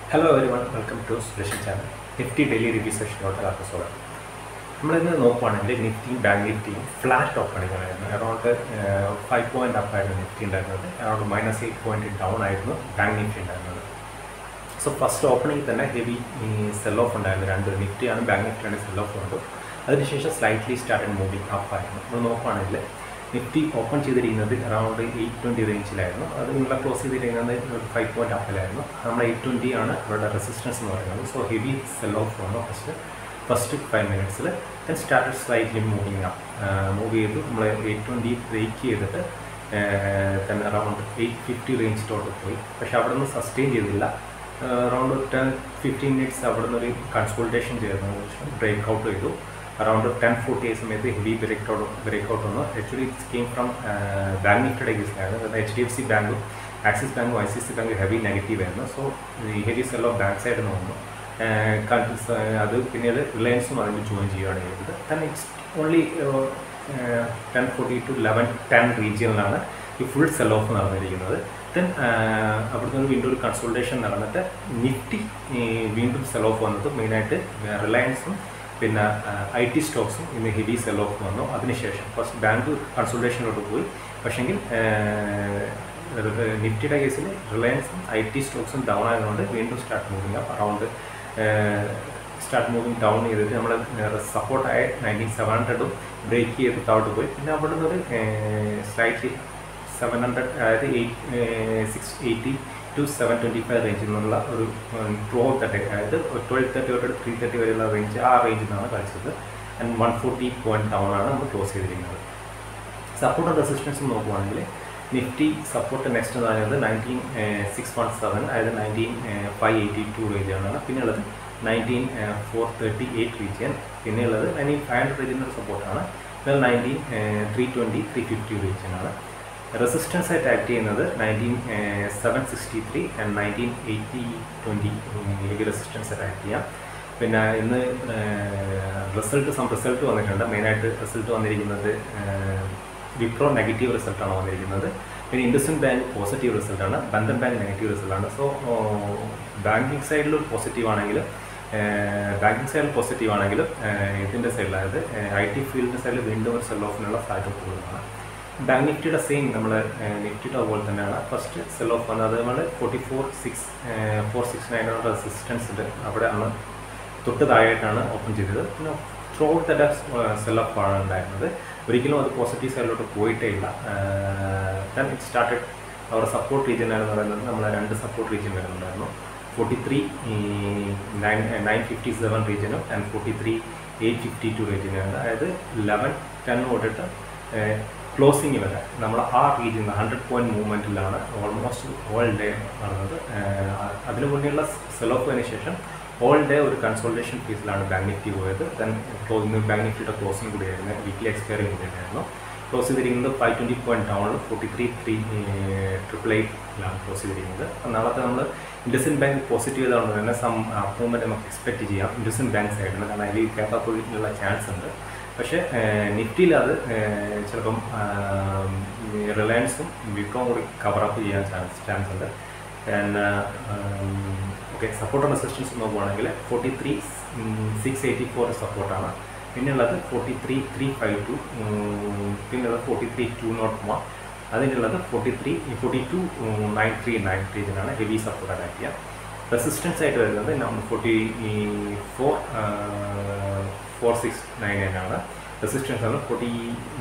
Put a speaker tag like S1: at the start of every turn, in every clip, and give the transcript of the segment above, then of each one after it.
S1: hello everyone welcome to Sureshan channel Nifty daily review സെഷനോട്ട് episode നമ്മളിന്ന് നോക്കുവാണെങ്കിൽ നിഫ്റ്റിയും ബാങ്ക് നിഫ്റ്റിയും ഫ്ലാറ്റ് ഓപ്പണിംഗ് ആയിരുന്നു അറൗണ്ട് ഫൈവ് പോയിന്റ് അപ്പ് ആയിരുന്നു നിഫ്റ്റി ഉണ്ടായിരുന്നത് around minus eight point down ആയിരുന്നു ബാങ്ക് നിഫ്റ്റി ഉണ്ടായിരുന്നത് സോ ഫസ്റ്റ് ഓപ്പണിംഗ് തന്നെ ഹെവി സെൽ ഓഫ് ഉണ്ടായിരുന്നു രണ്ട് നിഫ്റ്റിയാണ് ബാങ്ക് നിഫ്റ്റിയാണ് സെൽ ഓഫ് ഉണ്ട് അതിനുശേഷം സ്ലൈറ്റ്ലി സ്റ്റാർട്ടഡ് മൂവിങ് അപ്പ് ആയിരുന്നു നമ്മൾ നോക്കുകയാണെങ്കിൽ നിഫ്റ്റി ഓപ്പൺ ചെയ്തിരിക്കുന്നത് അറൗണ്ട് എയ്റ്റ് ട്വൻറ്റി റേഞ്ചിലായിരുന്നു അത് നിങ്ങളെ ക്ലോസ് ചെയ്തിരിക്കുന്നത് ഫൈവ് പോയിന്റ് അപ്പിലായിരുന്നു നമ്മൾ എയ്റ്റ് ട്വൻറ്റി ആണ് അവരുടെ റെസിസ്റ്റൻസ് എന്ന് പറയുന്നത് സോ ഹെവി സെൽ ഓഫ് വന്നു ഫസ്റ്റ് ഫസ്റ്റ് ഫൈവ് മിനിറ്റ്സിൽ then started slightly moving up move ചെയ്തു നമ്മൾ എയ്റ്റ് ട്വൻറ്റി ബ്രേക്ക് ചെയ്തിട്ട് തന്നെ അറൗണ്ട് എയ്റ്റ് ഫിഫ്റ്റി റേഞ്ചിലോട്ട് പോയി പക്ഷെ അവിടെ നിന്ന് സസ്റ്റെയിൻ ചെയ്തില്ല അറൗണ്ട് ടെൻ ഫിഫ്റ്റീൻ മിനിറ്റ്സ് അവിടെ നിന്ന് ഒരു കൺസൾട്ടേഷൻ ചെയ്തതിനു ശേഷം ബ്രേക്ക് ഔട്ട് ചെയ്തു അറൗണ്ട് ടെൻ ഫോർട്ടി ആയ സമയത്ത് heavy break out break out വന്നു actually it's came from bank നിഫ്റ്റിയുടെ കേസിലായിരുന്നു എച്ച് ഡി എഫ് സി ബാങ്കും ആക്സിസ് ബാങ്കും I C C bank heavy negative ആയിരുന്നു സോ ഈ ഹെവി സെൽ ഓഫ് ബാങ്ക് സൈഡിൽ നിന്ന് വന്നു അത് പിന്നീട് റിലയൻസും അതിൽ ജോയിൻ ചെയ്യുകയാണ് ചെയ്തത് then it's only ten forty to eleven ten റീജിയനിലാണ് ഈ ഫുൾ സെൽ ഓഫ് നടന്നിരിക്കുന്നത് ദെൻ അവിടുന്ന് വീണ്ടും ഒരു കൺസൾട്ടേഷൻ നടന്നിട്ട് നിഫ്റ്റി വീണ്ടും സെൽ ഓഫ് വന്നത് മെയിനായിട്ട് റിലയൻസും പിന്നെ ഐ ടി സ്റ്റോക്സും ഇന്ന് ഹെവി സെൽ ഓഫ് വന്നു അതിനുശേഷം ഫസ്റ്റ് ബാങ്ക് കൺസൾട്ടേഷനിലോട്ട് പോയി പക്ഷെങ്കിൽ നിഫ്റ്റിയുടെ കേസിൽ റിലയൻസും ഐ ടി സ്റ്റോക്സും ഡൗൺ ആയതുകൊണ്ട് വീണ്ടും start moving up around start moving down ചെയ്തിട്ട് നമ്മൾ സപ്പോർട്ടായ നയൻറ്റീൻ സെവൻ ഹൺഡ്രഡും ബ്രേക്ക് ചെയ്ത് താഴോട്ട് പോയി പിന്നെ അവിടെ നിന്നൊരു സ്ലൈറ്റ്ലി സെവൻ ഹൺഡ്രഡ് അതായത് eight six eighty two seven twenty five റേഞ്ചിൽ നിന്നുള്ള ഒരു ട്രോ തട്ടി അതായത് ട്വൽവ് തേർട്ടി തൊട്ട് ത്രീ തേർട്ടി വരെയുള്ള റേഞ്ച് ആ റേഞ്ചിൽ നിന്നാണ് കളിച്ചത് and one forty point down ആണ് നമ്മൾ ക്ലോസ് ചെയ്തിരിക്കുന്നത് സപ്പോർട്ട് റെസിസ്റ്റൻസ് നോക്കുവാണെങ്കിൽ നിഫ്റ്റി സപ്പോർട്ട് നെക്സ്റ്റ് എന്ന് പറയുന്നത് നയൻറ്റീൻ സിക്സ് വൺ സെവൻ അതായത് നയൻറ്റീൻ ഫൈവ് എയ്റ്റി ടു റേഞ്ചാണ് പിന്നെ ഉള്ളത് nineteen four thirty eight region പിന്നെ ഉള്ളത് നയൻറ്റീൻ ഫൈവ് ഹൺഡ്രഡ് റേഞ്ചിൻ്റെ സപ്പോർട്ടാണ് പിന്നെ nineteen three twenty three fifty റീജിയനാണ് റെസിസ്റ്റൻസ് ആയിട്ട് ആക്ട് ചെയ്യുന്നത് nineteen seven sixty three and nineteen eighty twenty heavy resistance ആയിട്ട് ആക്ട് ചെയ്യാം പിന്നെ ഇന്ന് റിസൾട്ട് സം റിസൾട്ട് വന്നിട്ടുണ്ട് മെയിനായിട്ട് റിസൾട്ട് വന്നിരിക്കുന്നത് വിപ്രോ നെഗറ്റീവ് റിസൾട്ടാണ് വന്നിരിക്കുന്നത് പിന്നെ ഇൻഡസ്ഇൻഡ് ബാങ്ക് പോസിറ്റീവ് റിസൾട്ടാണ് ബന്ധൻ ബാങ്ക് നെഗറ്റീവ് റിസൾട്ടാണ് സോ ബാങ്കിങ് സൈഡിൽ പോസിറ്റീവ് ആണെങ്കിലും ബാങ്കിങ് സൈഡിൽ പോസിറ്റീവ് ആണെങ്കിലും ഇതിൻ്റെ സൈഡിൽ അതായത് ഐ ടി ഫീൽഡിൻ്റെ സൈഡിൽ വീണ്ടും ഒരു സെൽ ഓഫിനുള്ള സാധ്യത കൂടുതലാണ് ബാങ്ക് നിഫ്റ്റിയുടെ സെയിം നമ്മൾ നിഫ്റ്റിയുടെ അതുപോലെ തന്നെയാണ് ഫസ്റ്റ് സെൽ ഓഫ് വന്നത് നമ്മൾ forty four six four six nine resistance ഉണ്ട് അവിടെയാണ് തൊട്ട് താഴെയായിട്ടാണ് ഓപ്പൺ ചെയ്തത് പിന്നെ ത്രൂ ഔട്ട് തന്നെ സെൽ ഓഫ് ആണ് ഉണ്ടായിരുന്നത് ഒരിക്കലും അത് പോസിറ്റീവ് സൈഡിലോട്ട് പോയിട്ടേ ഇല്ല ദെൻ ഇറ്റ് സ്റ്റാർട്ടഡ് അവർ സപ്പോർട്ട് റീജിയൻ എന്ന് പറയുന്നത് നമ്മൾ രണ്ട് സപ്പോർട്ട് റീജിയൻ വരുന്നുണ്ടായിരുന്നു forty three nine nine fifty seven റീജിയനും and forty three eight fifty two റീജിയനാണ് അതായത് ലെവൻ ടെൻ തൊട്ടിട്ട് ക്ലോസിങ് വരെ നമ്മൾ ആ region hundred point മൂവ്മെൻറ്റിലാണ് almost all day നടന്നത് അതിനു മുന്നേയുള്ള സെൽ ഓഫിന് ശേഷം ഓൾ ഡേ ഒരു കൺസൾട്ടേഷൻ ഫീസിലാണ് ബാങ്ക് നിഫ്റ്റി പോയത് ദെൻ ഇന്ന് ബാങ്ക് നിഫ്റ്റിയുടെ ക്ലോസിംഗ് കൂടിയായിരുന്നു വീക്ക്ലി എക്സ്പയറിംഗ് കൂടിയായിരുന്നു ക്ലോസ് ചെയ്തിരിക്കുന്നത് ഫൈവ് ട്വൻറ്റി പോയിന്റ് ഡൗണിൽ ഫോർട്ടി ത്രീ ത്രീ ട്രിപ്പിൾ എയ്റ്റിലാണ് ക്ലോസ് ചെയ്തിരിക്കുന്നത് നാളത്തെ നമ്മൾ ഇൻഡസിൻ ബാങ്ക് പോസിറ്റീവ് ചെയ്തുകൊണ്ട് തന്നെ സം അപ്രൂവ്മെൻറ്റ് നമുക്ക് എക്സ്പെക്ട് ചെയ്യാം ഇൻഡസിൻ ബാങ്ക് സൈഡിൽ കാരണം അതിൽ കേപ്പബിലിറ്റിയുള്ള ചാൻസ് ഉണ്ട് പക്ഷേ നിഫ്റ്റിയിൽ അത് ചിലപ്പം റിലയൻസും വിപ്രോം കൂടി കവറപ്പ് ചെയ്യാൻ ചാൻസ് ചാൻസ് ഉണ്ട് ആൻഡ് ഓക്കെ സപ്പോർട്ട് റെസിസ്റ്റൻസ് നോക്കുവാണെങ്കിൽ forty three six eighty four സപ്പോർട്ടാണ് പിന്നെയുള്ളത് forty three three five two പിന്നെയുള്ളത് forty three two nought one അതിനുള്ളത് forty three forty two nine three nine ത്രീജിനാണ് ഹെവി സപ്പോർട്ട് അറ്റാക്ക് ചെയ്യുക resistance ആയിട്ട് വരുന്നത് നമ്മൾ forty four four six nine nine ആണ് റെസിസ്റ്റൻസ് ആണ് forty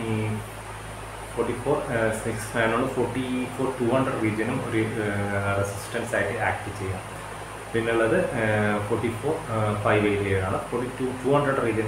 S1: forty four six nine ആണ് ഫോർട്ടി ഫോർ ടു ഹൺഡ്രഡ് റീജിയനും ഒരു റെസിസ്റ്റൻസ് ആയിട്ട് ആക്ട് ചെയ്യാം പിന്നുള്ളത് ഫോർട്ടി ഫോർ ഫൈവ് എയ്റ്റ് ആണ് forty two two hundred region